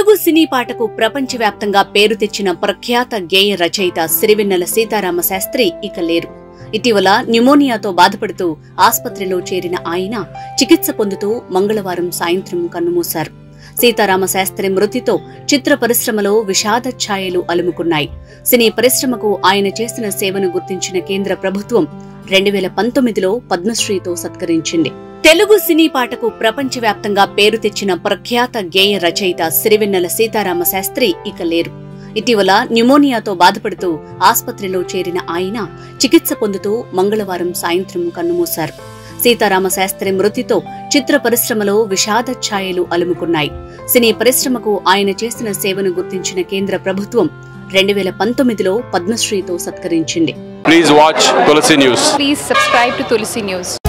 తెలుగు సినీ పాటకు ప్రపంచవ్యాప్తంగా పేరు తెచ్చిన ప్రఖ్యాత గేయ రచయిత సిరివెన్నెల సీతారామ శాస్త్రి ఇక లేరు ఇటీవల న్యూమోనియాతో బాధపడుతూ ఆస్పత్రిలో చేరిన ఆయన చికిత్స పొందుతూ మంగళవారం సాయంత్రం కన్నుమూశారు సీతారామ శాస్త్రి మృతితో చిత్ర పరిశ్రమలో విషాద ఛాయలు అలుముకున్నాయి సినీ పరిశ్రమకు ఆయన చేసిన సేవను గుర్తించిన కేంద్ర ప్రభుత్వం రెండు వేల పంతొమ్మిదిలో పద్మశ్రీతో సత్కరించింది తెలుగు సినీ పాటకు ప్రపంచవ్యాప్తంగా పేరు తెచ్చిన ప్రఖ్యాత గేయ రచయిత సిరివెన్నెల సీతారామ శాస్త్రి ఇక లేరు ఇటీవల న్యూమోనియాతో బాధపడుతూ ఆస్పత్రిలో చేరిన ఆయన చికిత్స పొందుతూ మంగళవారం సాయంత్రం కన్నుమూశారు సీతారామ శాస్త్రి మృతితో చిత్ర పరిశ్రమలో విషాద ఛాయలు అలుముకున్నాయి సినీ పరిశ్రమకు ఆయన చేసిన సేవను గుర్తించిన కేంద్ర ప్రభుత్వం రెండు వేల పంతొమ్మిదిలో పద్మశ్రీతో సత్కరించింది Please watch Tulsi News. Please subscribe to Tulsi News.